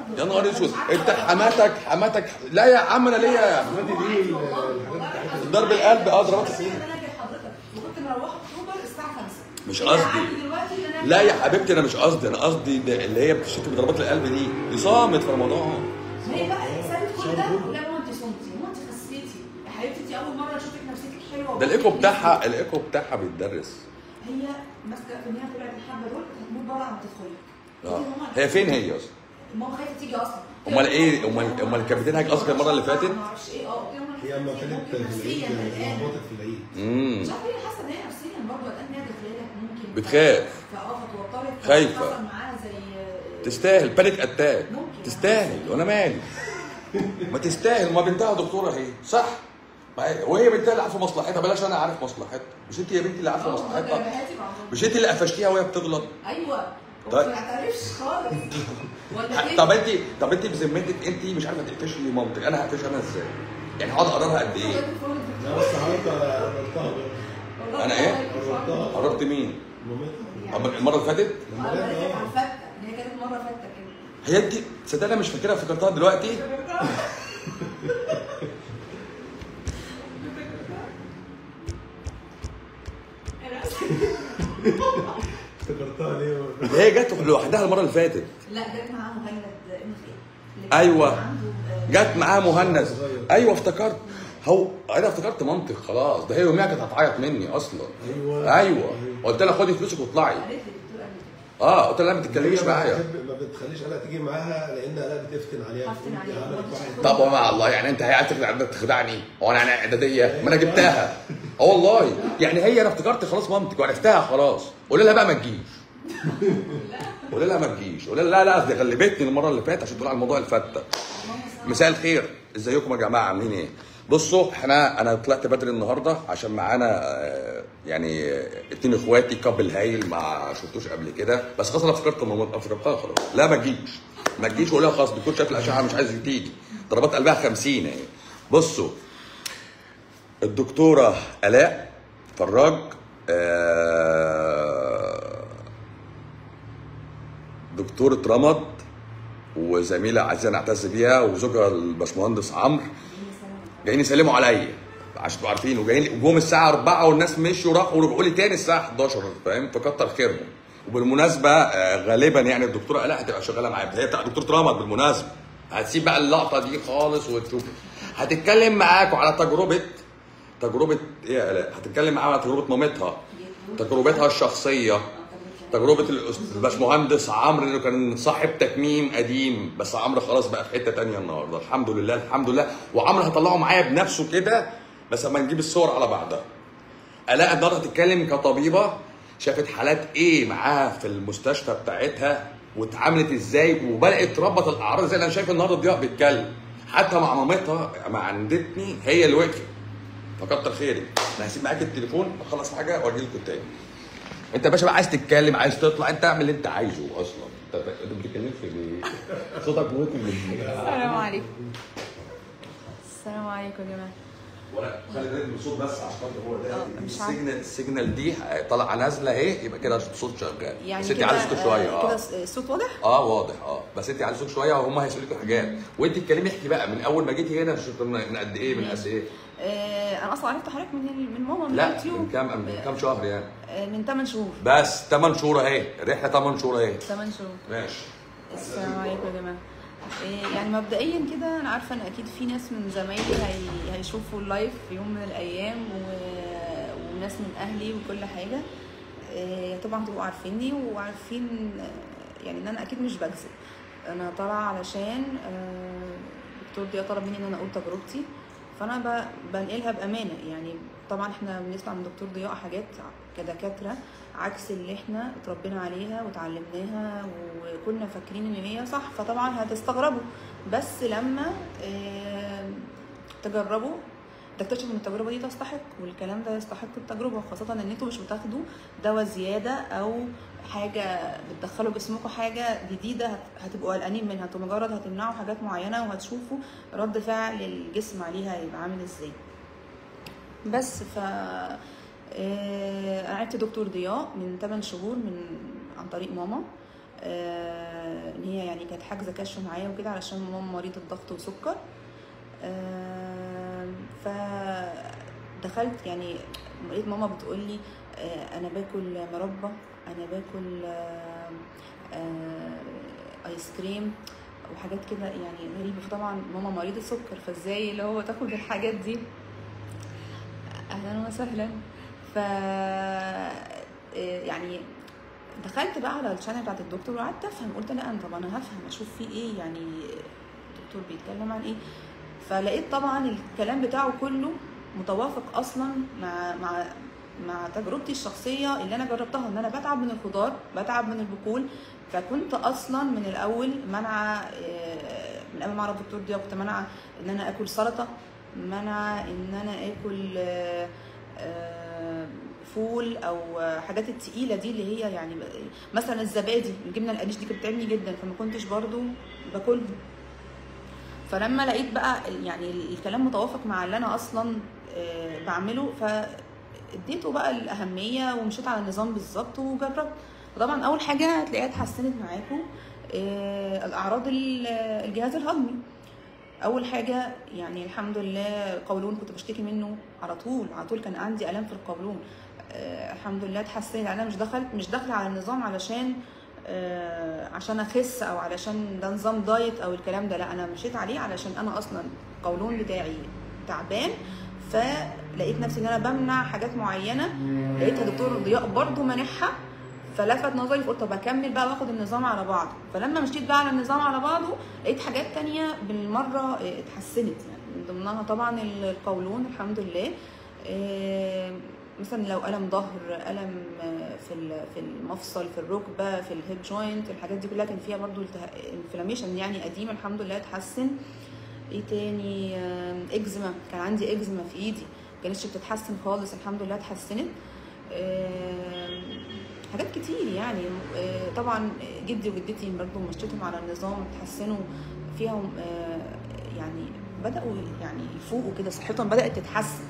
برضه يا نهار أنا اسود مش عارفة انت بقى. حماتك حماتك لا يا عم انا ليا حماتي دي الحاجات بتاعتها ضرب القلب اه ضربات بس إن انا اجي لحضرتك وكنت مروحه اكتوبر الساعه 5 مش اللي قصدي. عندي دلوقتي إن أنا- لا يا حبيبتي انا مش قصدي انا قصدي ده اللي هي بتشتكي بضربات القلب دي دي صامت في رمضان ما هي بقى سابت كل ده ولا ماما انت صمتي ماما انت خسيتي يا حبيبتي انت اول مره اشوفك نفسيتك حلوه ده الايكو بتاعها الايكو بتاعها بيتدرس هي ماسكه في ان هي طلعت الحبه دول هتموت بره عم تدخلك اه قلت لماما هي فين هي اصلا ماما خايفه تيجي اصلا امال ايه امال امال كانت بتنهج اصلا المره اللي فاتت ما اعرفش ايه اه قلت لها هي اما كانت في نفسيا العيد قلقانه لخبطت في العيد امم مش عارفه ليه حاسه ان هي نفسيا برضه قلقانه ان هي داخلالك ممكن بتخاف. فاه فتوترت خايفة. حصل معاها زي تستاهل بانيك اتاك ممكن. تستاهل وانا مالي ما تستاهل ما بنتها دكتوره اهي صح ما هي- وهي بنتها اللي عارفه مصلحتها بلاش انا عارف مصلحتها مش انت يا بنتي اللي عارفه اه مصلحتها جبهاتي بعضهم. مش انت اللي قفشتيها وهي بتغلط ايوه طيب. ما بتعترفش خالص ولا ايه طب انت طب انت بذمتك انت مش عارفه تقفشي مامتك انا هقفشها انا ازاي؟ يعني هقعد اقررها قد ايه؟ لا بس حضرتك قررتها بقى أنا إيه؟ قررتها قررت مين؟ مامتها أما المره اللي فاتت لما اه جت على اه فته ان هي كانت مره فته كده هي انت تصدق انا مش فاكرها افتكرتها دلوقتي افتكرتها ليه هي جت لوحدها المره اللي فاتت لا جت معاه مهند ابن خالي أيوة. عنده آه، جت معاه مهند ايوه افتكرت هو انا افتكرت مامتك خلاص ده هي يوميها كانت هتعيط مني اصلا ايوه ايوه قلت لها خدي فلوسك واطلعي قالت لي الدكتور قال لي اه قلت لها ما تتكلميش هي ما معايا بتحب- ما بتخليش انا تيجي معاها لان انا بتفتن عليها هفتن عليها. بتقول دي عملت واحد طب ومع الله يعني انت هي عايز تخدع- تخدعني هو انا انا اعداديه ما انا جبتها اه والله يعني هي انا افتكرت خلاص مامتك وعرفتها خلاص قول لها بقى ما تجيش قول لها ما تجيش قول لها لا لا دي غلبتني المره اللي فاتت عشان تقول على الموضوع الفته مساء الخير ازيكم يا جماعه عاملين ايه بصوا احنا انا طلعت بدري النهارده عشان معانا آه، يعني آه، اتنين اخواتي كابل هايل ما شفتوش قبل كده بس خلاص انا افتكرت الموضوع افتكرتها خلاص لا ما تجيش ما تجيش ولا خلاص الدكتور شاف الاشعه مش عايز تيجي ضربات قلبها 50 اهي بصوا الدكتوره الاء فراج آه، دكتوره رمض وزميله عزيزه نعتز بيها وزوجها الباشمهندس عمرو جايين يسلموا عليا عشان تبقوا عارفين وجايين وجوهم الساعه 4 والناس مشوا راحوا ورجعوا لي تاني الساعه 11 فاهم فكتر خيرهم وبالمناسبه آه، غالبا يعني الدكتوره الاء هتبقى شغاله معايا هي بتاع دكتوره رمض بالمناسبه هتسيب بقى اللقطه دي خالص وتشوف هتتكلم معاكم على تجربه تجربه ايه يا الاء هتتكلم معاها على تجربه مامتها تجربتها الشخصيه تجربه الأس- الباشمهندس عمرو انه كان صاحب تكميم قديم بس عمرو خلاص بقى في حته تانية النهارده الحمد لله الحمد لله وعمرو هطلعه معايا بنفسه كده بس اما نجيب الصور على بعضها الاء النهارده هتتكلم كطبيبه شافت حالات ايه معاها في المستشفى بتاعتها واتعاملت ازاي وبدات تربط الاعراض زي اللي انا شايف النهارده ضياء بيتكلم حتى مع مامتها مع عندتني هي اللي وقفت فكتر خيرك انا هسيب معاك التليفون اخلص حاجه واجي لكم تاني انت يا باشا بقى عايز تتكلم عايز تطلع انت اعمل اللي انت عايزه اصلا انت انت بتتكلم في ليه؟ صوتك موت من السلام عليكم السلام عليكم يا جماعه ولا خلي بالك من الصوت بس عشان خاطر هو ده اه، مش عارف. السيجنال السيجنال دي طالعه نازله اهي يبقى كده الصوت شغال يعني بس انت كده عايز صوتك شويه آه، كده اه الصوت واضح اه واضح اه بس انت عايز صوتك شويه وهم هيسالوا لك حاجات وانت اتكلمي احكي بقى من اول ما جيتي هنا شفت من قد ايه من قد ايه آه، انا اصلا عرفت حضرتك من ال- من ماما من لا اليوتيوب من كام من كام شهر يعني آه، من 8 شهور بس 8 شهور اهي رحله 8 شهور اهي 8 شهور ماشي السلام عليكم يا جماعه إيه، يعني مبدئيا كده انا عارفه ان اكيد في ناس من زمايلي هي... هيشوفوا اللايف في يوم من الايام و... وناس من اهلي وكل حاجه إيه، طبعا تبقوا عارفيني وعارفين آه، يعني ان انا اكيد مش بكذب انا طالعه علشان آه، الدكتور ضياء طلب مني ان انا اقول تجربتي فانا ب- بنقلها بامانه يعني طبعا احنا بنسمع من دكتور ضياء حاجات كدكاتره عكس اللي احنا اتربينا عليها وتعلمناها وكنا فاكرين ان هي صح فطبعا هتستغربوا بس لما آه، تجربوا تكتشفوا ان التجربه دي تستحق والكلام ده يستحق التجربه خاصه ان انتوا مش بتاخدوا دواء زياده او حاجه بتدخلوا جسمكم حاجه جديده هت- هتبقوا قلقانين منها انتوا مجرد هتمنعوا حاجات معينه وهتشوفوا رد فعل الجسم عليها هيبقى عامل ازاي بس ف آه، انا عرفت دكتور ضياء من 8 شهور من عن طريق ماما آه، ان هي يعني كانت حاجزه كشف معايا وكده علشان ماما مريضه ضغط وسكر آه، فدخلت يعني لقيت ماما بتقول لي آه، انا باكل مربى انا باكل آه، آه، ايس كريم وحاجات كده يعني غريبه فطبعا ماما مريضه سكر فازاي اللي هو تاخد الحاجات دي اهلا وسهلا ف إيه يعني دخلت بقى على الشانل بتاعت الدكتور وقعدت افهم قلت لا انا طب انا هفهم اشوف فيه ايه يعني الدكتور بيتكلم عن ايه فلقيت طبعا الكلام بتاعه كله متوافق اصلا مع مع مع تجربتي الشخصيه اللي انا جربتها ان انا بتعب من الخضار بتعب من البقول فكنت اصلا من الاول منع آه، من قبل ما اعرف الدكتور ده كنت منع ان انا اكل سلطه منع ان انا اكل آه، آه، فول او حاجات التقيله دي اللي هي يعني مثلا الزبادي الجبنه القريش دي كانت بتتعبني جدا فما كنتش برضو باكلهم فلما لقيت بقى يعني الكلام متوافق مع اللي انا اصلا آه، بعمله فاديته بقى الاهميه ومشيت على النظام بالظبط وجربت وطبعا اول حاجه هتلاقيها اتحسنت معاكم آه، الاعراض ال- الجهاز الهضمي اول حاجه يعني الحمد لله قولون كنت بشتكي منه على طول على طول كان عندي الام في القولون آه الحمد لله اتحسنت يعني انا مش دخلت مش داخله على النظام علشان آه عشان اخس او علشان ده نظام دايت او الكلام ده لا انا مشيت عليه علشان انا اصلا القولون بتاعي تعبان فلقيت نفسي ان انا بمنع حاجات معينه لقيتها دكتور ضياء برضو مانعها فلفت نظري فقلت طب اكمل بقى واخد النظام على بعضه فلما مشيت بقى على النظام على بعضه لقيت حاجات تانية بالمره آه، اتحسنت يعني من ضمنها طبعا القولون الحمد لله آه، مثلا لو الم ظهر الم آه، في ال- في المفصل في الركبه في الهيب جوينت الحاجات دي كلها كان فيها برضو انفلاميشن يعني قديم الحمد لله اتحسن ايه تاني آه، اكزيما كان عندي اكزيما في ايدي ما كانتش بتتحسن خالص الحمد لله اتحسنت آه، حاجات كتير يعني آه، طبعا جدي وجدتي برضو مشيتهم على النظام اتحسنوا فيهم آه، يعني بدأوا يعني يفوقوا كده صحتهم بدأت تتحسن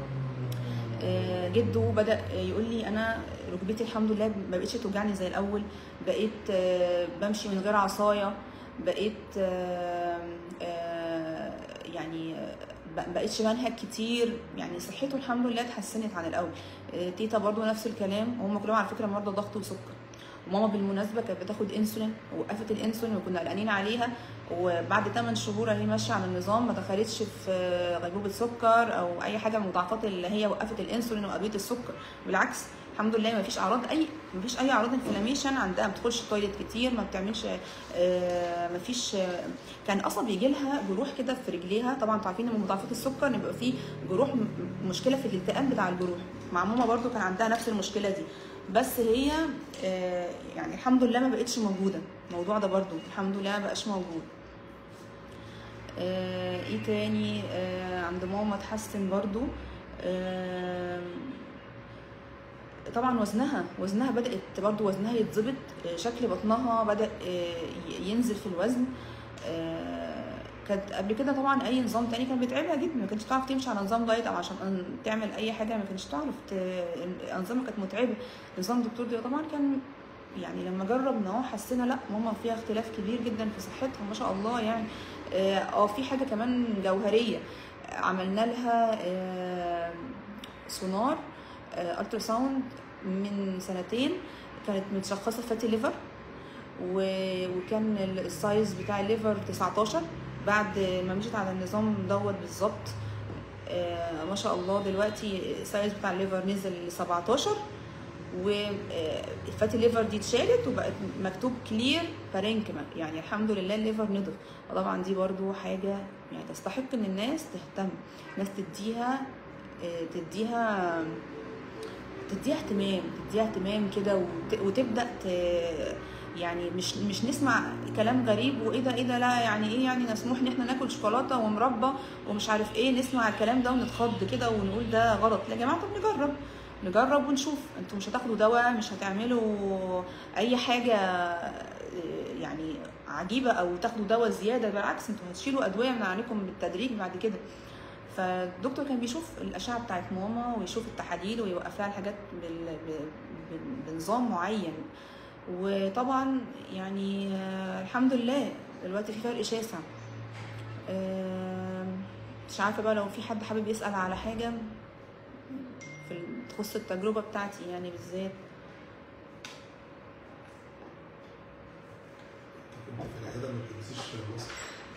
آه، جده بدأ يقول لي أنا ركبتي الحمد لله ما بقتش توجعني زي الأول بقيت آه، بمشي من غير عصاية بقيت آه، آه، يعني آه، ب- بقيتش بنهج كتير يعني صحته الحمد لله اتحسنت عن الأول آه، تيتا برضو نفس الكلام وهم كلهم على فكرة مرضى ضغط وسكر وماما بالمناسبة كانت بتاخد انسولين ووقفت الانسولين وكنا قلقانين عليها وبعد 8 شهور هي ماشيه على النظام ما دخلتش في غيبوبه سكر او اي حاجه من المضاعفات اللي هي وقفت الانسولين وادويه السكر بالعكس الحمد لله ما فيش اعراض اي ما فيش اي اعراض انفلاميشن عندها ما بتدخلش التويليت كتير ما بتعملش آه، ما فيش آه، كان اصلا بيجي لها جروح كده في رجليها طبعا انتوا عارفين ان من مضاعفات السكر ان بيبقى فيه جروح م- مشكله في الالتئام بتاع الجروح مع ماما برضو كان عندها نفس المشكله دي بس هي آه، يعني الحمد لله ما بقتش موجوده الموضوع ده برضو الحمد لله ما بقاش موجود آه، ايه تاني آه، عند ماما اتحسن برضو آه، طبعا وزنها وزنها بدأت برضو وزنها يتظبط آه، شكل بطنها بدأ آه، ي- ينزل في الوزن آه، كانت قبل كده طبعا اي نظام تاني كان بيتعبها جدا ما كانتش تعرف تمشي على نظام دايت او عشان أن- تعمل اي حاجه ما كانتش تعرف ت... الانظمه كانت متعبه نظام الدكتور ده طبعا كان يعني لما جربناه حسينا لا ماما فيها اختلاف كبير جدا في صحتها ما شاء الله يعني اه آه، في حاجه كمان جوهريه عملنا لها آه، سونار الترا ساوند من سنتين كانت متشخصه فاتي ليفر و- وكان ال- السايز بتاع الليفر 19 بعد ما مشيت على النظام دوت بالظبط آه، ما شاء الله دلوقتي السايز بتاع الليفر نزل ل 17 والفاتي ليفر دي اتشالت وبقت مكتوب كلير بارينكما يعني الحمد لله الليفر نضف وطبعا دي برضو حاجه يعني تستحق ان الناس تهتم الناس تديها آه، تديها تديها اهتمام تديها اهتمام كده وت- وتبدا ت... يعني مش مش نسمع كلام غريب وايه ده ايه ده لا يعني ايه يعني مسموح ان احنا ناكل شوكولاته ومربى ومش عارف ايه نسمع الكلام ده ونتخض كده ونقول ده غلط لا يا جماعه طب نجرب نجرب ونشوف انتوا مش هتاخدوا دواء مش هتعملوا اي حاجه آه، يعني عجيبه او تاخدوا دواء زياده بالعكس انتوا هتشيلوا ادويه من عليكم بالتدريج بعد كده فالدكتور كان بيشوف الاشعه بتاعت ماما ويشوف التحاليل ويوقف لها الحاجات بال... ب- ب- بنظام معين وطبعا يعني آه، الحمد لله دلوقتي في فرق شاسع آه، مش عارفه بقى لو في حد حابب يسال على حاجه في ال- تخص التجربه بتاعتي يعني بالذات كنت في العياده ما بتلبسيش ماسك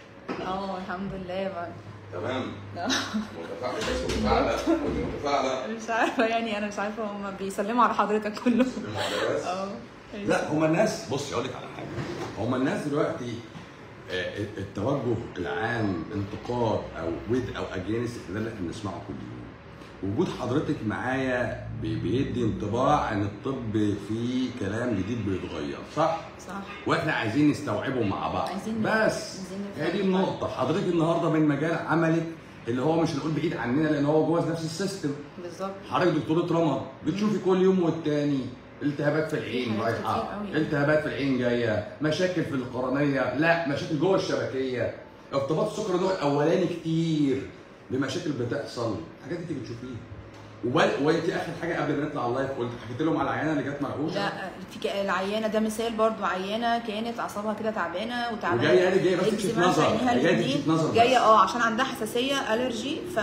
اه الحمد لله بقى تمام لا. متفاعله بس متفاعله متفاعله مش عارفه يعني انا مش عارفه هما بيسلموا على حضرتك كلهم المعجبات. اه لا هما الناس بص اقول لك على حاجه هما الناس دلوقتي آه، التوجه العام انتقاد او ود او اجينست ده اللي احنا بنسمعه كل يوم وجود حضرتك معايا بي- بيدي انطباع ان الطب فيه كلام جديد بيتغير صح؟ صح واحنا عايزين نستوعبه مع بعض عايزين بس عايزين نفهم هي دي النقطه حضرتك النهارده من مجال عملك اللي هو مش هنقول بعيد عننا لان هو جوه نفس السيستم بالظبط حضرتك دكتوره رمض بتشوفي كل يوم والتاني التهابات في العين في حاجات رايحه كتير قوي. التهابات في العين جايه مشاكل في القرنيه لا مشاكل جوه الشبكيه ارتباط السكر النوع الاولاني كتير بمشاكل بتحصل حاجات انت بتشوفيها وبل- وانت اخر حاجه قبل ما نطلع اللايف قلت حكيت لهم على العيانه اللي جت مرعوشه لا في ك- العيانه ده مثال برضو عيانه كانت اعصابها كده تعبانه وتعبانه وجاية قالت جاية بس تكشف إكزيما في نظر. عينيها جاية الاتنين. تكشف نظر بس. جايه اه عشان عندها حساسيه الرجي ف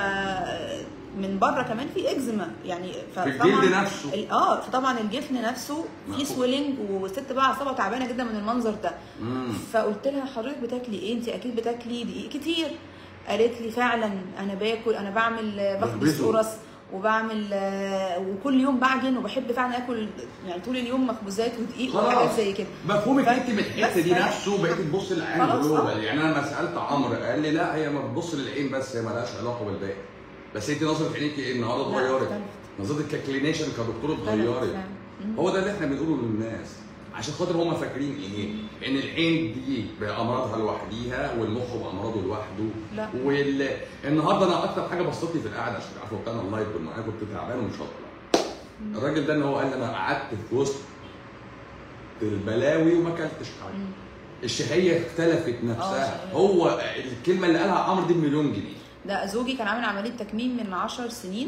من بره كمان في اكزيما يعني ف- في طبعاً الجلد نفسه. ال- اه فطبعا الجفن نفسه في مفهوم. سويلنج والست بقى اعصابها تعبانه جدا من المنظر ده مم. فقلت لها حضرتك بتاكلي ايه انت اكيد بتاكلي دقيق كتير قالت لي فعلا انا باكل انا بعمل باخد بخبزه. قرص وبعمل آه، وكل يوم بعجن وبحب فعلا اكل يعني طول اليوم مخبوزات ودقيق وحاجات خلاص زي كده مفهومك ف- انت من الحته بس دي ف- نفسه بقيت تبص للعين خلاص، جلوبال آه. يعني انا لما سالت عمرو قال لي لا هي ما بتبص للعين بس هي مالهاش علاقه بالباقي بس انت نظره عينيك ايه النهارده لا، اتغيرت اختلفت. نظرتك ككلينيشن كدكتور اختلفت اتغيرت فعلا. مم. هو ده اللي احنا بنقوله للناس عشان خاطر هم فاكرين ايه؟ ان العين دي بامراضها لوحديها والمخ بامراضه لوحده لا. والنهارده انا اكتر حاجه بسطتني في القعده عشان عارفه وقت انا اللايف بالمعايا كنت تعبان ومش هطلع الراجل ده ان هو قال لي انا قعدت في وسط البلاوي وما اكلتش حاجه مم. الشهيه اختلفت نفسها شهية. هو الكلمه اللي قالها عمرو دي بمليون جنيه ده زوجي كان عامل عمليه تكميم من 10 سنين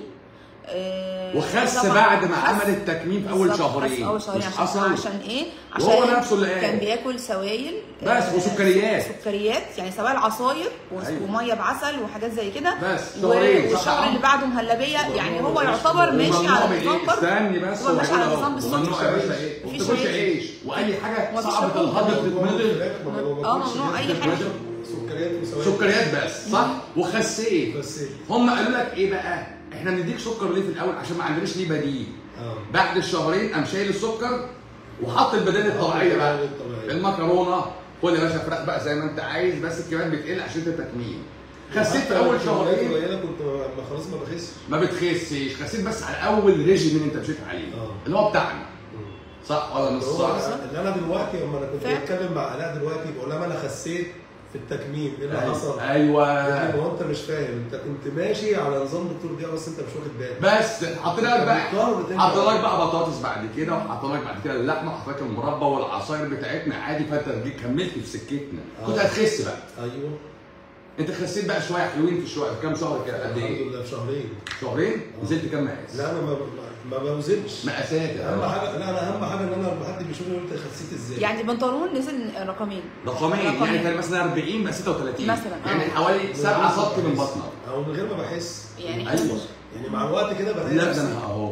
آه، وخس طبعاً بعد ما خس. عمل التكميم في اول بالظبط، شهرين خس اول شهرين مش عشان حصل عشان ايه؟ وهو عشان نفسه اللي قال. كان بياكل سوائل بس، آه، وسكريات. سكريات يعني سوائل عصاير و- أيوة. وميه بعسل وحاجات زي كده بس، و- شهرين، صح والشهر عم؟ اللي بعده مهلبيه يعني هو ممنوع يعتبر ماشي وممنوع على بإيه؟ نظام برضه استني بس هو ماشي على هقول نظام أهو. بالظبط ممنوع يا باشا مفيش ايه؟ ما عيش. تاكلش عيش واي حاجه ومفيش صعبه لحوم. الهضم تتمضغ اه ممنوع اي حاجه سكريات وسوائل سكريات بس صح؟ وخسيت بس هم قالوا لك ايه بقى؟ احنا بنديك سكر ليه في الاول عشان ما عندناش ليه بديل اه بعد الشهرين قام شايل السكر وحط البدائل الطبيعيه بقى البدائل الطبيعية. المكرونه خد يا باشا فراخ بقى زي ما انت عايز بس الكميات بتقل عشان انت تكميم خسيت في اول شهرين قليله كنت ما خلاص ما بخسش ما بتخسش خسيت بس على اول ريجيم انت مشيت عليه اه. اللي هو بتاعنا صح ولا مش هو صح؟ اللي انا دلوقتي لما انا كنت فعلا. بتكلم مع الاء دلوقتي بقول لها ما انا خسيت في التكميم ايه اللي أيوة. حصل؟ ايوه لكن هو انت مش فاهم انت كنت ماشي على نظام دكتور ضياء بس انت مش واخد بالك بس حطينا لك بقى مضطر تمشي. حطينا لك بقى بطاطس بعد كده وحطينا لك بعد كده اللحمه وحطينا لك المربى والعصاير بتاعتنا عادي فانت جيت كملت في سكتنا كنت اه. هتخس بقى ايوه انت خسيت بقى شويه حلوين في شويه في كام شهر كده قد الحمد ايه؟ لله في شهرين شهرين نزلت كام مقاس؟ لا انا ما ما بوزنش مقاسات اهم حاجه لا انا اهم حاجه ان انا لما حد بيشوفني يقول انت خسيت ازاي يعني بنطلون نزل رقمين رقمين يعني كان مثلا 40 بقى 36 مثلا، اه. يعني حوالي 7 سم من بطنك او من غير ما بحس يعني ايوه يعني مع الوقت كده بلاقي لا ده نفسي انا اهو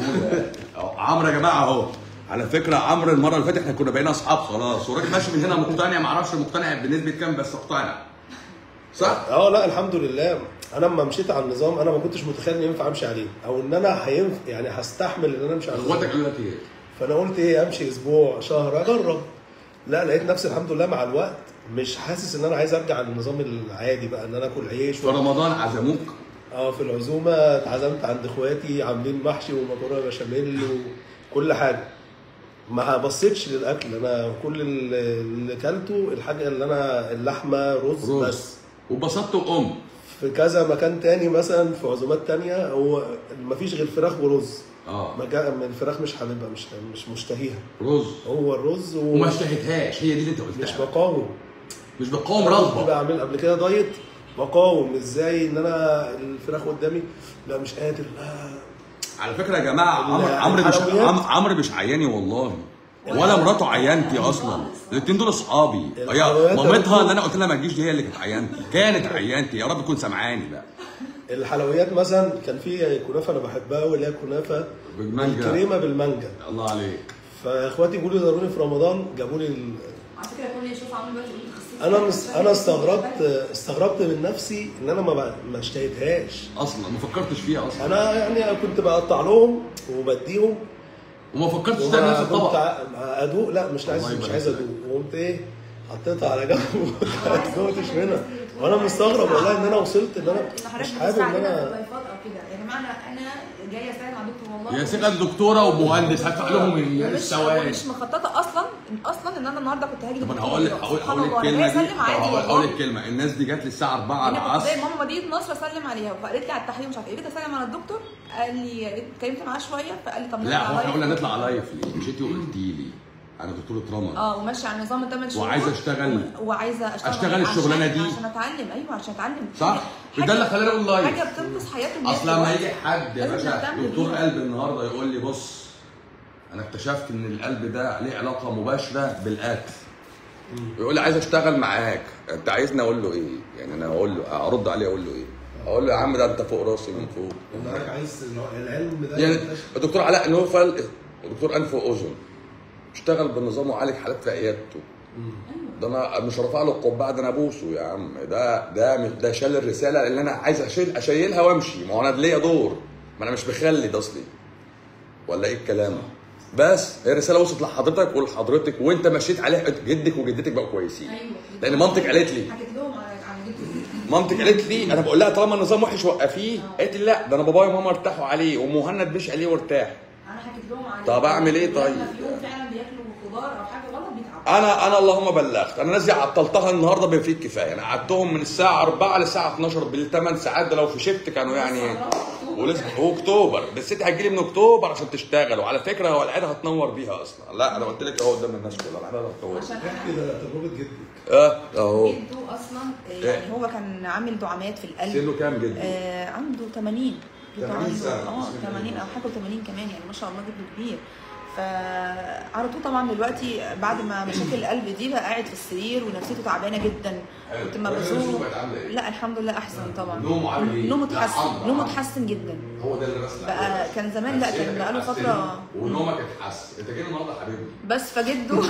أهو. عمرو يا جماعه اهو على فكره عمرو المره اللي فاتت احنا كنا بقينا اصحاب خلاص وراجل ماشي من هنا مقتنع ما اعرفش مقتنع بنسبه كام بس مقتنع صح؟ اه لا الحمد لله انا لما مشيت على النظام انا ما كنتش متخيل ان ينفع امشي عليه او ان انا هينفع يعني هستحمل ان انا امشي على اخواتك النظام قالوا لك ايه؟ فانا قلت ايه امشي اسبوع شهر اجرب لا لقيت نفسي الحمد لله مع الوقت مش حاسس ان انا عايز ارجع للنظام العادي بقى ان انا اكل عيش في رمضان عزموك اه في العزومه اتعزمت عند اخواتي عاملين محشي ومكرونه بشاميل وكل حاجه ما بصيتش للاكل انا كل اللي اللي اكلته الحاجه اللي انا اللحمه رز, رز بس وبسطت وام في كذا مكان تاني مثلا في عزومات تانية هو مفيش غير فراخ ورز اه مجا- من الفراخ مش حاببها مش مش مشتهيها رز هو الرز و... وما اشتهيتهاش هي دي اللي انت مش قلتها بقاوم مش بتقاوم كنت رغبه بعمل قبل كده دايت بقاوم ازاي ان انا الفراخ قدامي لا مش قادر لا على فكره يا جماعه عمرو ال- عمرو مش الحلويات. عم- عمرو مش عياني والله ولا مراته عيانتي اصلا الاثنين دول اصحابي هي الحلويات يا مامتها دكتور. اللي انا قلت لها ما تجيش دي هي اللي كانت عيانتي كانت عيانتي يا رب تكون سامعاني بقى الحلويات مثلا كان في كنافه انا بحبها واللي هي كنافه بالمانجا. بالكريمه بالمانجا الله عليك فاخواتي بيقولوا ضروري في رمضان جابوا لي ال... على فكره كل اللي يشوف عمرو دلوقتي يقول لي خسيت انا مس... انا استغربت استغربت من نفسي ان انا ما ب... ما اشتهيتهاش اصلا ما فكرتش فيها اصلا انا يعني كنت بقطع لهم وبديهم وما فكرتش تعمل نفس وكنت الطبق ع- ادوق لا مش عايز الله مش يبارك عايز لك. ادوق وقمت ايه حطيتها على جنب وما دقتش منها وانا مستغرب والله ان انا وصلت ان انا ان مش حضرتك حابب ان بتساعدنا في انا الضيفات او كده يا جماعه انا انا جايه اساعد مع دكتور والله يا سيدة الدكتوره ومهندس هدفع لهم مش الثواب مش مخططه اصلا اصلا ان انا النهارده كنت هاجي طب انا دكتور هقول لك والله. هقول سبحان هقول الله، الكلمه انا جايه دي اسلم عادي هقول والله. هقول الكلمه الناس دي جت لي الساعه 4 انا كنت العصر زي ماما مدينه نصر اسلم عليها فقالت لي على التحليل مش عارفه ايه جيت اسلم على الدكتور قال لي اتكلمت معاه شويه فقال لي طب لا هو نطلع احنا قلنا لايف. نطلع لايف ليه مشيتي وقلتي لي انا دكتوره رمض اه وماشي على نظام الثمان شهور وعايزة أشتغل. وعايزه اشتغل أشتغل عشان- الشغلانة دي. عشان اتعلم ايوه عشان اتعلم صح حاجة- ده اللي خلاني اقول لايف حاجه بتنقذ حياه الناس اصل لما دلوقتي. يجي حد يا لازم باشا نهتم دكتور بيها. قلب النهارده يقول لي بص انا اكتشفت ان القلب ده ليه علاقه مباشره بالاكل يقول لي عايز اشتغل معاك انت عايزني اقول له ايه يعني انا اقول له ارد عليه اقول له ايه اقول له يا عم ده انت فوق راسي من فوق انك عايز العلم ده يعني ينتشر. الدكتور علاء نوفل دكتور انف واذن اشتغل بالنظام وعالج حالات في عيادته ده انا مش رافع له القبعه ده انا ابوسه يا عم ده ده ده شال الرساله اللي انا عايز اشيل اشيلها وامشي ما هو انا ليا دور ما انا مش مخلد اصلي ولا ايه الكلام بس هي الرساله وصلت لحضرتك ولحضرتك وانت مشيت عليها جدك وجدتك بقوا كويسين ايوه لان مامتك قالت لي حكيت لهم على على جدتي مامتك قالت لي انا بقول لها طالما النظام وحش وقفيه قالت لي لا ده انا بابايا وماما ارتاحوا عليه ومهند مش عليه وارتاح انا حكيت لهم على طب أعمل إيه لما طيب؟ في يوم فعلا بياكلوا خضار او حاجه غلط بيتعبوا انا انا اللهم بلغت انا نازل عطلتها النهارده بما فيه الكفايه انا قعدتهم من الساعه 4 للساعه 12 بالثمان ساعات ده لو في شيفت كانوا يعني ولسه هو اكتوبر بس انت هتجيلي من اكتوبر عشان تشتغل وعلى فكره هو العياده هتنور بيها اصلا لا انا قلت لك اهو قدام الناس كلها العياده هتنور عشان احكي ده تجربه جدك اه اهو جده اصلا آه، يعني هو كان عامل دعامات في القلب سنه كام جدا؟ آه عنده 80 جده 80 عنده سنة. اه بسم الله 80 او حاجه 80 كمان يعني ما شاء الله جده كبير فعرضوه طبعا دلوقتي بعد ما مشاكل القلب دي بقى قاعد في السرير ونفسيته تعبانه جدا حلو. كنت ما وهي بزوره نفسيته بقت عاملة إيه؟ لا الحمد لله احسن طبعا نومه عامل إيه؟ نومه لا، اتحسن حمد، نومه حمد. اتحسن جدا هو ده اللي رسل بقى كان زمان لا كان بقاله فتره ونومك اتحسن انت جاي النهارده يا حبيبي بس فجده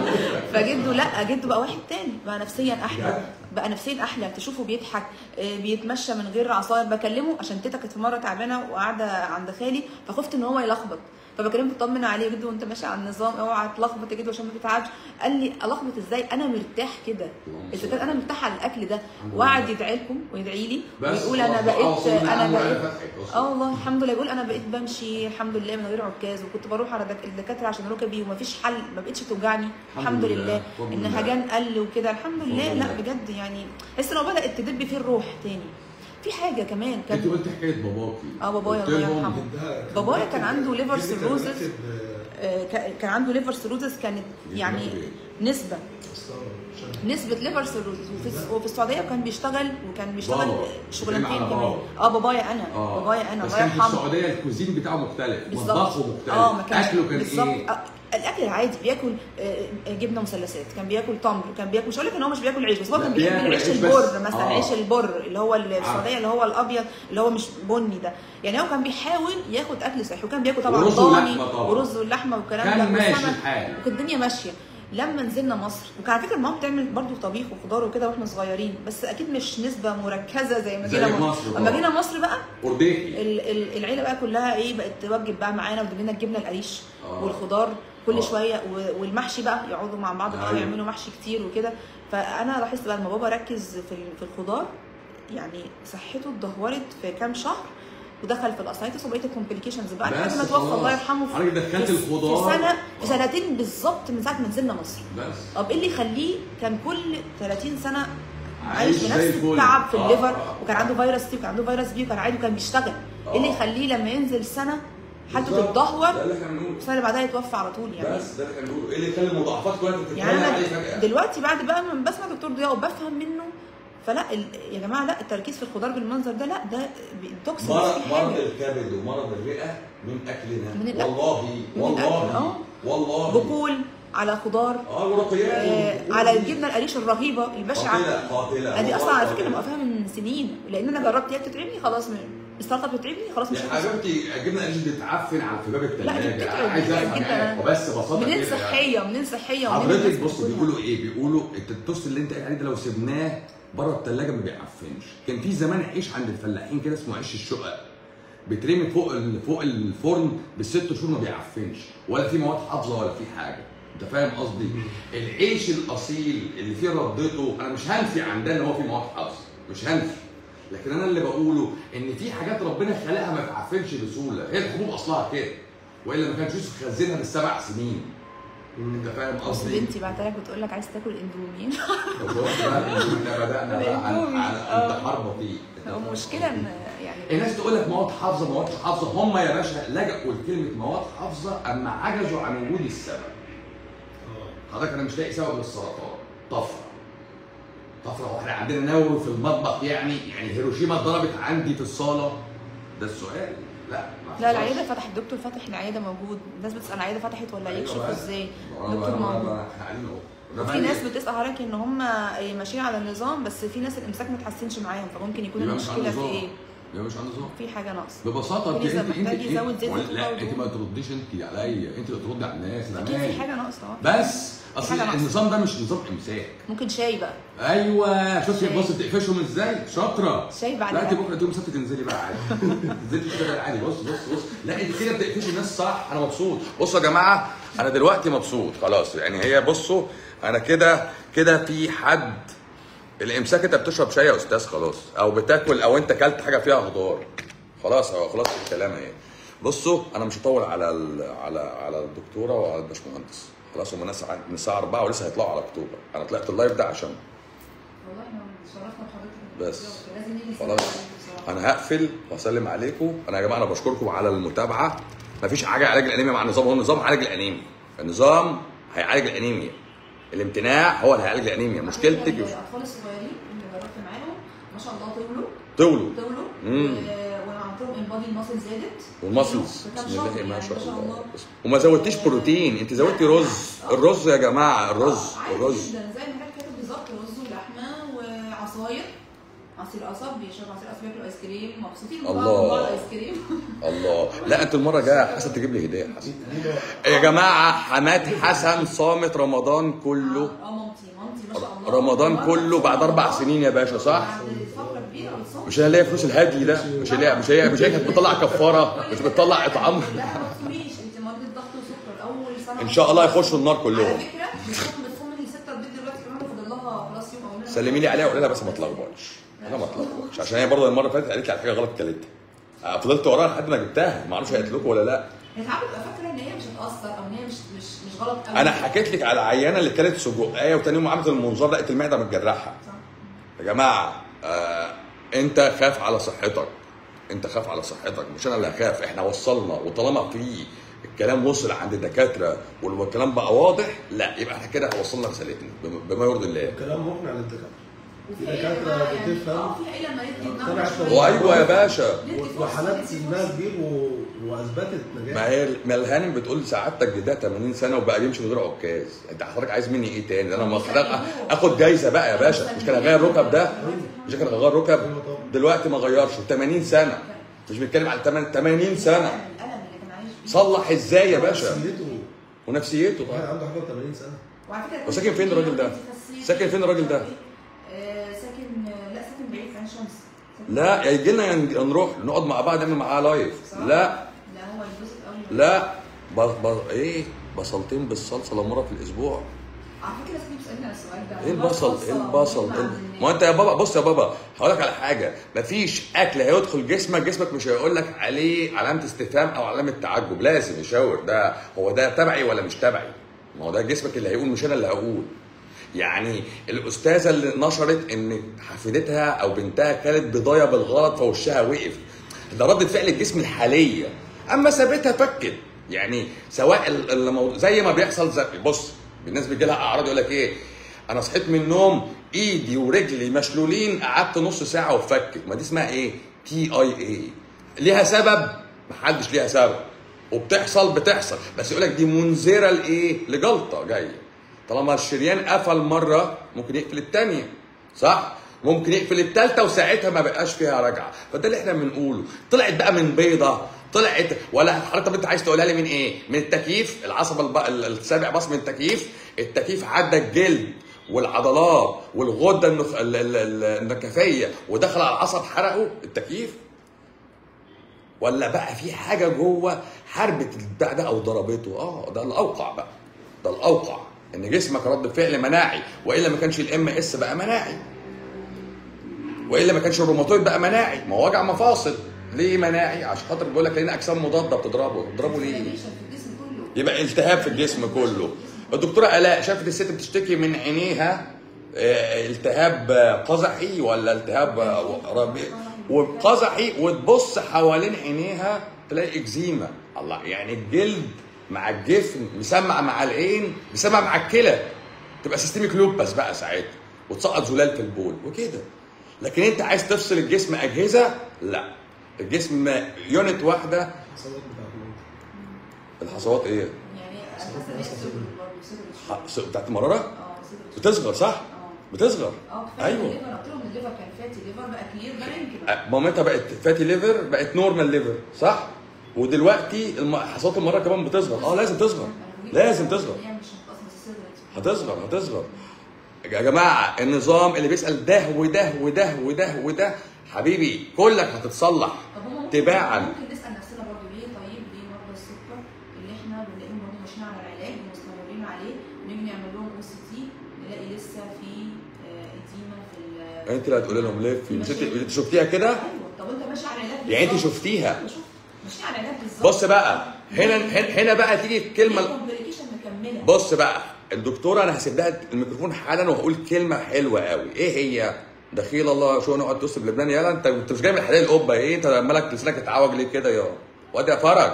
فجده لا جده بقى واحد تاني بقى نفسيا احلى بجد؟ بقى نفسيا احلى تشوفه بيضحك آه، بيتمشى من غير عصاير بكلمه عشان تيتا كانت في مره تعبانه وقاعده عند خالي فخفت ان هو يلخبط فبكلمه بطمن عليه جده وانت ماشي على النظام اوعى تلخبط يا جدو عشان ما تتعبش قال لي الخبط ازاي انا مرتاح كده اذا كان انا مرتاح على الاكل ده وقعد يدعي لكم ويدعي لي بس ويقول انا خلاص، بقيت خلاص، وصلنا انا أهم حاجة بقيت فتحت أصلاً. اه والله الحمد لله يقول انا بقيت بمشي الحمد لله من غير عكاز وكنت بروح على دك- الدكاتره عشان ركبي ومفيش حل ما بقتش توجعني الحمد لله، لله بفضل ان الله. هجان قل وكده الحمد لله بفضل لا الله. بجد يعني تحس ان هو بدات تدب فيه الروح تاني في حاجه كمان انت كان قلت حكايه باباكي اه بابايا قلت الله لهم يرحمه. جدها كان بابايا بيكتب- كان عنده liver جدي كان cirrhosis. بيكتب، آه، آه، كا- كان عنده ليفر سيروزس كانت يعني نسبه استغرب، عشان- نسبة ليفر سيروزس وفي, وفي السعودية كان بيشتغل وكان بيشتغل بابا. شغلانتين بتتكلم على كمان بابا. اه بابايا انا بابايا انا بس الله كان في يرحمه السعوديه الكوزين بتاعه مختلف بالظبط مطبخه مختلف اه ما كانش اكله كان بالظبط ايه؟ آه، الاكل العادي بياكل آه، آه، جبنه مثلثات كان بياكل تمر كان بياكل مش هقول لك ان هو مش بياكل عيش بس هو لا، كان بياكل بياكل العيش عيش بس. البر مثلا آه. عيش البر اللي هو السعوديه اللي هو الابيض اللي هو مش بني ده يعني هو كان بيحاول ياخد اكل صحي وكان بياكل طبعا ورز ضاني ولحمة طبعا. ورز واللحمه والكلام كان ده ماشي والسمك. الحال. وكانت الدنيا ماشيه لما نزلنا مصر وكان على فكره ماما بتعمل برضو طبيخ وخضار وكده واحنا صغيرين بس اكيد مش نسبه مركزه زي ما زي جينا مصر مصر طبعا. اما جينا مصر بقى ارديحي ال- ال- العيله بقى كلها ايه بقت توجب بقى معانا وتجيب لنا الجبنه القريش آه. والخضار كل آه. شويه و- والمحشي بقى يقعدوا مع بعض بقى أيوة. ويعملوا محشي كتير وكده فانا لاحظت بقى لما بابا ركز في ال- في الخضار يعني صحته اتدهورت في كام شهر ودخل في الاسايتس وبقيه الكومبليكيشنز بقى لحد بس ما توفى خلاص. الله يرحمه حضرتك دخلت في- الخضار. في سنه في سنتين بالظبط من ساعه ما نزلنا مصر بس طب ايه اللي يخليه كان كل 30 سنه عايش عايش زي بنفس الفل. التعب في آه، الليفر آه. وكان عنده فيروس سي وكان عنده فيروس بي وكان عادي وكان بيشتغل ايه اللي آه. يخليه لما ينزل سنه حالته بالظبط. تتدهور ده اللي احنا بنقوله السنه اللي بعدها يتوفى على طول يعني بس ده اللي احنا بنقوله ايه اللي يخلي المضاعفات كلها تتكلم يعني عليه انا فجاه دلوقتي بعد بقى ما بسمع دكتور ضياء وبفهم منه فلا ال... يا جماعه لا التركيز في الخضار بالمنظر ده لا ده توكسين مرض في مرض حاجه الكبد ومرض الرئه من اكلنا من الأكل. والله من والله الأكل، آه. والله بقول على خضار اه ورقيات آه على الجبنه القريش الرهيبه البشعه قاتله قاتله دي اصلا على فكره قاتلة. موقفاها من سنين لان انا جربت هي بتتعبني خلاص م- السلطه بتتعبني خلاص مش يا هاكل حبيبتي الجبنه القريش بتتعفن على في باب لا دي الثلاجه بتتعب عايز افهم جدا. يعني وبس ببساطه منين كده يعني. صحيه منين صحيه ومنين حضرتك الناس بص بتاكلها؟ بيقولوا ايه بيقولوا انت التوست اللي انت قايل عليه ده لو سبناه بره الثلاجه ما بيعفنش كان في زمان عيش عند الفلاحين كده اسمه عيش الشقق بيترمي فوق ال- فوق الفرن بالست شهور ما بيعفنش ولا في مواد حافظه ولا في حاجه انت فاهم قصدي العيش الاصيل اللي فيه ردته انا مش هنفي عن ده ان هو فيه مواد حافظه مش هنفي لكن انا اللي بقوله ان في حاجات ربنا خلقها ما بتعفنش بسهوله هي الحبوب اصلها كده والا ما كانش يوسف خزنها بالسبع سنين انت فاهم بس قصدي بنتي بعتلك بتقول لك عايز تاكل اندومي طب شفت بقى احنا بدانا بقى عن الإندومي. عن آه. انتحار بطيء هو المشكله ان يعني الناس تقول لك مواد حافظه مواد مش حافظه هم يا باشا لجأوا لكلمه مواد حافظه اما عجزوا عن وجود السبب حضرتك انا مش لاقي سبب للسرطان طفره طفره واحنا عندنا نووي في المطبخ يعني يعني هيروشيما اتضربت عندي في الصاله ده السؤال لا ما لا حصلش. العياده فتحت الدكتور فتح العياده موجود الناس بتسال العياده فتحت ولا أيوة يكشف بقى. ازاي ما- دكتور ما- ما- موجود ما- احنا قاعدين اهو ده في بقى ناس إيه؟ بتسال حضرتك ان هم ماشيين على النظام بس في ناس الامساك ما تحسنش معاهم فممكن يكون يبقى مش المشكله عنده في نظام. ايه يبقى مش عنده نظام في حاجه ناقصه ببساطه في انت ناس انت محتاج انت يزود زيت ولا- زيتون لا برضه. انت ما ترديش انت عليا انت اللي تردي على الناس انا اكيد في مالي حاجه ناقصه اه بس اصل حاجة ناقصة. النظام ده مش نظام امساك ممكن شاي بقى ايوه شفتي شاي. بص بتقفشهم ازاي شاطره شاي بعد لا انت الأكل. بكره تقوم سبت تنزلي بقى عادي تنزلي تشتغلي عادي بص بص بص لا انت كده بتقفشي الناس صح انا مبسوط بصوا يا جماعه انا دلوقتي مبسوط خلاص يعني هي بصوا انا كده كده في حد الامساك انت بتشرب شاي يا استاذ خلاص او بتاكل او انت اكلت حاجه فيها خضار خلاص هو خلاص الكلام اهي بصوا انا مش هطول على ال... على على الدكتوره وعلى الباشمهندس خلاص هم ناس عن- من الساعه 4 ولسه هيطلعوا على اكتوبر انا طلعت اللايف ده عشان والله احنا شرفنا بحضرتك بس. لازم نيجي خلاص انا هقفل واسلم عليكم انا يا جماعه انا بشكركم على المتابعه مفيش حاجه علاج الانيميا مع النظام هو النظام عالج الانيميا النظام هيعالج الانيميا الامتناع هو اللي هيعالج الانيميا مشكلتك الاطفال الصغيرين اللي جربت معاهم ما شاء الله طولوا طولوا طولوا مم. و- وعندهم البادي الماسل زادت والماسلز في كام بسم شهر الله ما يعني شاء الله وما زودتيش بروتين انت زودتي رز الرز يا جماعه الرز آه، عادي الرز جدا زي ما كانت كاتب بالظبط رز ولحمه وعصاير عصير قصب بيشرب عصير قصب بياكلوا ايس كريم مبسوطين الله. ببعض ايس كريم الله لا انت المره الجايه حسن تجيب لي هديه يا حسن يا جماعه حماد حسن صامت رمضان كله اه مامتي مامتي ما شاء الله رمضان كله بعد اربع سنين يا باشا صح؟ بعد فتره كبيره بتصوم مش هي اللي هي فلوس الهدي ده مش هي مش هي مش هي كانت بتطلع كفاره مش بتطلع اطعام لا ما تصوميش انت مريضه ضغط وسكر اول سنه ان شاء الله يخشوا النار على كلهم فكره بتصوم بتصوم من ستة البيت دلوقتي كمان فاضل لها خلاص يوم او يومين. سلمي لي عليها وقولي لها بس ما تلخبطش انا ما تلخبطش عشان هي برضه المره اللي فاتت قالت لي على حاجه غلط كلتها آه، فضلت وراها لحد ما جبتها ما اعرفش هي قالت لكم ولا لا هي ساعات بتبقى فاكره ان هي مش هتاثر او ان هي مش مش مش غلط قوي انا حكيت لك على عيانه اللي كانت سجقايه وتاني يوم عملت المنظار لقيت المعده متجرحه صح. يا جماعه آه انت خاف على صحتك انت خاف على صحتك مش انا اللي هخاف احنا وصلنا وطالما في الكلام وصل عند الدكاتره والكلام بقى واضح لا يبقى احنا كده وصلنا رسالتنا بم- بما يرضي الله كلام مقنع للدكاتره وفي في عيلة دكاترة بقى يعني- بتفهم. اه في عيله مريض دي طلعت دماغها هو شوية. وايوه يا باشا ندي فرصة، وحالات ندي سنها فرصة. كبير و... واثبتت نجاح ما هي ما الهانم بتقول سعادتك ده 80 سنه وبقى بيمشي من غير عكاز انت حضرتك عايز مني ايه تاني ده انا ما حضرتك اخد جايزه بقى يا باشا مش كان اغير الركب ده مش كان اغير ركب أيوة طبعا. دلوقتي ما غيرش 80 سنه مش بنتكلم على 80 80 سنه الألم اللي كان عايش فيه. صلح ازاي يا باشا نفسيته ونفسيته واحد عنده حاجه 80 سنه وعلى فكره هو ساكن فين الراجل ده؟ ساكن فين الراجل ده؟ آه، ساكن لا ساكن بعيد في عين شمس ساكن- لا يا يجي لنا يا نروح نقعد مع بعض نعمل معاه لايف صح؟ لا لا هو يتبسط قوي لا ب... ب... ايه بصلتين بالصلصه لو مره في الاسبوع على فكره سيدي بتسالني على السؤال ده ايه موضوع البصل الخاصة ايه البصل مهم إيه عند الب- الناس. ما انت يا بابا بص يا بابا هقول لك على حاجه مفيش اكل هيدخل جسمك جسمك مش هيقول لك عليه علامه استفهام او علامه تعجب لازم يشاور ده هو ده تبعي ولا مش تبعي ما هو ده جسمك اللي هيقول مش انا اللي هقول يعني الاستاذه اللي نشرت ان حفيدتها او بنتها كانت بضايه بالغلط فوشها وقف ده ردة فعل الجسم الحاليه اما سابتها فكت يعني سواء ال- الموضوع زي ما بيحصل زي بص الناس بيجي لها اعراض يقول لك ايه انا صحيت من النوم ايدي ورجلي مشلولين قعدت نص ساعه وفكت ما دي اسمها ايه تي اي اي ليها سبب محدش ليها سبب وبتحصل بتحصل بس يقول لك دي منذره لايه لجلطه جايه طالما الشريان قفل مره ممكن يقفل الثانيه صح ممكن يقفل الثالثه وساعتها ما بقاش فيها رجعه فده اللي احنا بنقوله طلعت بقى من بيضه طلعت ولا حضرتك طب انت عايز تقولها لي من ايه؟ من التكييف العصب الب... السابع باص من التكييف التكييف عدى الجلد والعضلات والغده النخ... ال- ال- ال- النكفيه ودخل على العصب حرقه التكييف ولا بقى في حاجه جوه حربت البتاع ده او ضربته اه ده الاوقع بقى ده الاوقع ان جسمك رد فعل مناعي والا ما كانش الام اس بقى مناعي والا ما كانش الروماتويد بقى مناعي ما هو وجع مفاصل ليه مناعي عشان خاطر بيقول لك لان اجسام مضاده بتضربه بتضربه ليه في الجسم كله يبقى التهاب في الجسم كله الدكتوره الاء شافت الست بتشتكي من عينيها آه، التهاب آه، قزحي ولا التهاب آه، ربيع وقزحي وتبص حوالين عينيها تلاقي اكزيما الله يعني الجلد مع الجفن مسمع مع العين مسمع مع الكلى تبقى سيستميك لوبس بقى ساعتها وتسقط زلال في البول وكده لكن انت عايز تفصل الجسم اجهزه لا الجسم يونت واحده الحصوات بتاعت المنطقة. الحصوات ايه؟ يعني انا حاسه ان هي صدر برضه صدر ح- س- بتاعت المراره اه صدر بتصغر صح؟ اه بتصغر اه كفايه ايوه الليفر قلت لهم الليفر كان فاتي ليفر بقى كلير بقى كده أه، مامتها بقت فاتي ليفر بقت نورمال ليفر صح؟ ودلوقتي الم- حصوات المراره كمان بتصغر اه لازم تصغر لازم تصغر هي مش هتقص الصدر هتصغر هتصغر يا جماعه النظام اللي بيسال ده وده وده وده وده حبيبي كلك هتتصلح طب هما ممكن تباعا ممكن نسال نفسنا برضه ليه طيب ليه مرضى السكر اللي احنا بنلاقيهم برضه ماشيين على العلاج ومستمرين عليه ونيجي نعمل لهم او سي تي نلاقي لسه في آه، اديمه في ال- انت اللي هتقولي لهم ليه في مش انت انت شفتيها كده؟ ايوه طب انت ماشي على العلاج يعني انت بالظبط. شفتيها بشوف. ماشيين على العلاج بالظبط بص بقى هنا هنا هنا بقى تيجي الكلمه الكومبليكيشن مكمله بص بقى الدكتوره انا هسيب لها الميكروفون حالا وهقول كلمه حلوه قوي ايه هي دخيل الله شو نقعد تصل بلبنان يلا انت انت مش جاي من حلال القبه ايه انت مالك لسانك اتعوج ليه كده يا واد يا فرج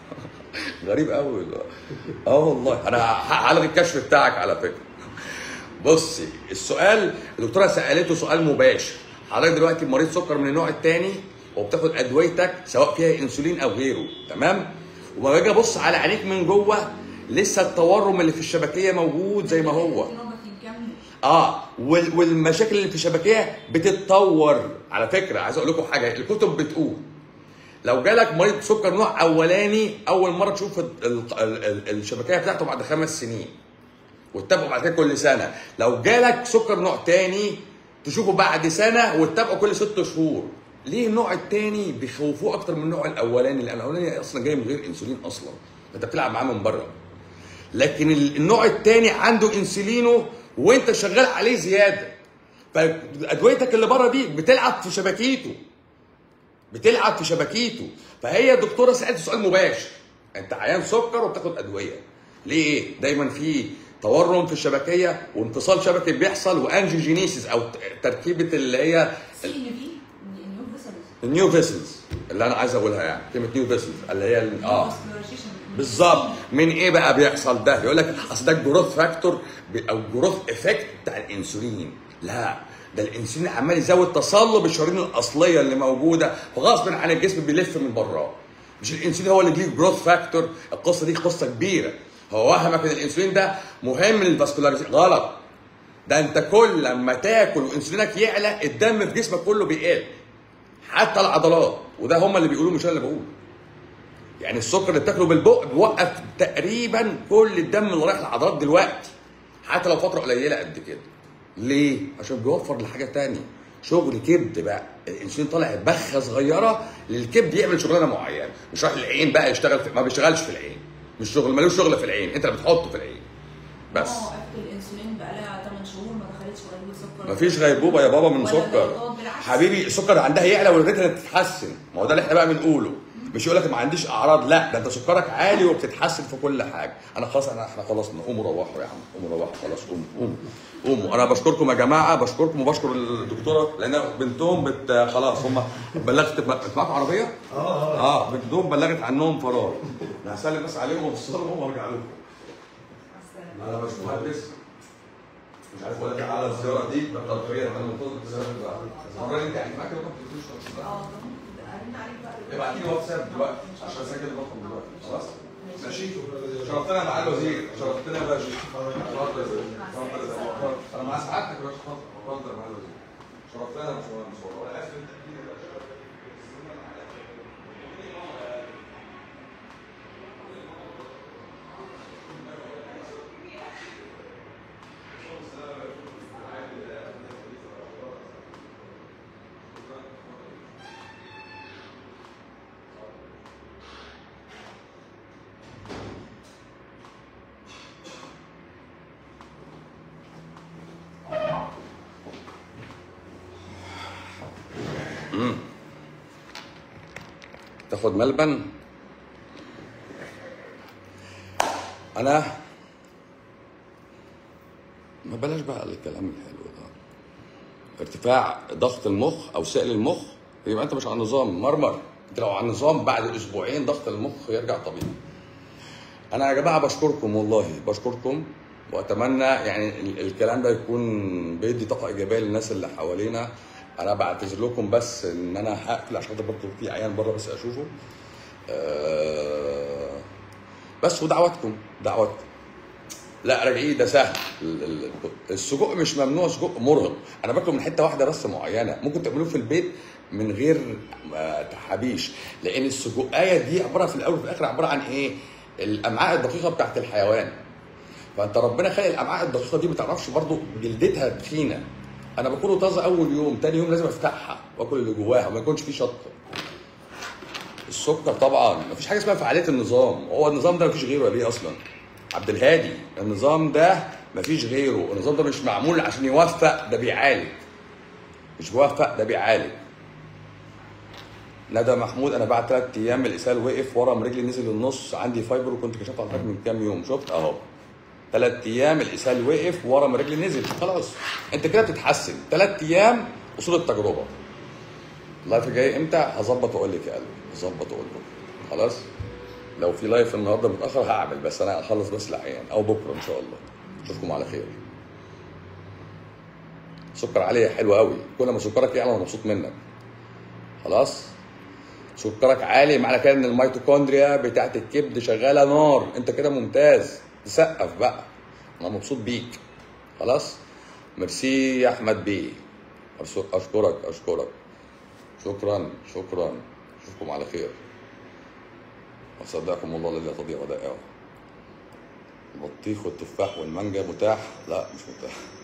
غريب قوي اه والله انا ه- هلغي الكشف بتاعك على فكره بصي السؤال الدكتوره سالته سؤال مباشر حضرتك دلوقتي مريض سكر من النوع الثاني وبتاخد ادويتك سواء فيها انسولين او غيره تمام وما باجي ابص على عينيك من جوه لسه التورم اللي في الشبكيه موجود زي ما هو في نوبة مكمل. اه وال- والمشاكل اللي في الشبكيه بتتطور على فكره عايز اقول لكم حاجه الكتب بتقول لو جالك مريض سكر نوع اولاني اول مره تشوف ال- ال- ال- الشبكيه بتاعته بعد خمس سنين وتتابعه بعد كده كل سنه لو جالك سكر نوع تاني تشوفه بعد سنه وتتابعه كل ست شهور ليه النوع التاني بيخوفوه اكتر من النوع الاولاني لان الاولاني اصلا جاي من غير انسولين اصلا انت بتلعب معاه من بره لكن ال- النوع التاني عنده انسولينه وانت شغال عليه زياده فادويتك اللي بره دي بتلعب في شبكيته بتلعب في شبكيته فهي الدكتوره سالت سؤال مباشر انت عيان سكر وبتاخد ادويه ليه دايما في تورم في الشبكيه وانفصال شبكي بيحصل وانجيوجينيسيس او ت- تركيبه اللي هي سي ان في نيو فيسلز النيو فيسلز اللي انا عايز اقولها يعني كلمه نيو فيسلز اللي هي ال- اه بالظبط من ايه بقى بيحصل ده يقول لك اصل ده الجروث فاكتور او الجروث افكت بتاع الانسولين لا ده الانسولين عمال يزود تصلب الشرايين الاصليه اللي موجوده فغصب عن الجسم بيلف من براه مش الانسولين هو اللي ليه جروث فاكتور القصه دي قصه كبيره هو وهمك ان الانسولين ده مهم للفاسكولاريزيشن غلط ده انت كل لما تاكل وانسولينك يعلى الدم في جسمك كله بيقل حتى العضلات وده هم اللي بيقولوه مش انا اللي بقوله يعني السكر اللي بتاكله بالبق بيوقف تقريبا كل الدم اللي رايح للعضلات دلوقتي حتى لو فتره قليله قد كده ليه عشان بيوفر لحاجه تانية شغل كبد بقى الانسولين طالع بخه صغيره للكبد يعمل شغلانه معينه مش رايح العين بقى يشتغل في ما بيشتغلش في العين مش شغل ملوش شغل في العين انت اللي بتحطه في العين بس اه وقفت الانسولين بقى لها 8 شهور ما دخلتش غيبوبه سكر مفيش غيبوبه يا بابا من ولا سكر ضغوطات، بالعكس. حبيبي السكر عندها يعلى والريتنا تتحسن ما هو ده اللي احنا بقى بنقوله مش يقول لك ما عنديش اعراض لا ده انت سكرك عالي وبتتحسن في كل حاجه انا خلاص انا احنا خلصنا قوموا روحوا يا عم قوموا روحوا خلاص قوموا قوموا قوموا انا بشكركم يا جماعه بشكركم وبشكر الدكتوره لان بنتهم بت خلاص هم بلغت انت معاكم عربيه؟ اه اه بنتهم بلغت عنهم فرار انا هسلم بس عليهم وابصرهم وارجع لكم انا مش مهندس مش عارف اقول لك على الزياره دي بقدر فيها انا منتظر الزياره دي بقى المره اللي انت قاعد معاك الرقم اه طب ارن عليك بقى ابعتي لي واتساب دلوقتي عشان اسجل الرقم دلوقتي خلاص ماشي شرفتنا مع الوزير شرفتنا يا باشا اتفضل يا باشا اتفضل يا باشا انا مع سعادتك يا باشا اتفضل اتفضل يا مع الوزير شرفتنا يا باشمهندس والله انا اسف التأكيد يا باشا. تاخد ملبن انا ما بلاش بقى الكلام الحلو ده ارتفاع ضغط المخ او سائل المخ يبقى انت مش على النظام مرمر انت لو على النظام بعد اسبوعين ضغط المخ يرجع طبيعي انا يا جماعه بشكركم والله بشكركم واتمنى يعني ال- الكلام ده يكون بيدي طاقه ايجابيه للناس اللي حوالينا انا بعتذر لكم بس ان انا هقفل عشان خاطر برضه في عيان بره بس اشوفه آه، بس ودعواتكم دعواتكم لا راجعين ده سهل ال- ال- السجق مش ممنوع سجق مرهق انا باكله من حته واحده بس معينه ممكن تعملوه في البيت من غير آه، تحابيش لان السجقايه دي عباره في الاول وفي الاخر عباره عن ايه الامعاء الدقيقه بتاعت الحيوان فانت ربنا خلق الامعاء الدقيقه دي ما تعرفش برضو جلدتها تخينه انا باكله طازه اول يوم تاني يوم لازم افتحها واكل اللي جواها وما يكونش فيه شطه السكر طبعا مفيش حاجه اسمها فعاليه النظام هو النظام ده مفيش غيره ليه اصلا عبد الهادي النظام ده مفيش غيره النظام ده مش معمول عشان يوفق ده بيعالج مش بيوفق ده بيعالج ندى محمود انا بعد ثلاث ايام الاسهال وقف ورم رجلي نزل النص عندي فايبر وكنت كشفت على الحاج من كام يوم شفت اهو ثلاث ايام الاسهال وقف ورم رجلي نزل خلاص انت كده بتتحسن ثلاث ايام اصول التجربه اللايف الجاي امتى هظبط واقول لك يا قلبي هظبط واقول لكم خلاص لو في لايف النهارده متاخر هعمل بس انا هخلص بس العيان او بكره ان شاء الله اشوفكم على خير سكر عالي حلو قوي كل ما سكرك يعلى انا مبسوط منك خلاص سكرك عالي معنى كده ان الميتوكوندريا بتاعت الكبد شغاله نار انت كده ممتاز تسقف بقى انا مبسوط بيك خلاص ميرسي يا احمد بيه أرسو- اشكرك اشكرك شكرا شكرا اشوفكم على خير وصدقكم الله الذي لا تضيع ودائعه البطيخ والتفاح والمانجا متاح لا مش متاح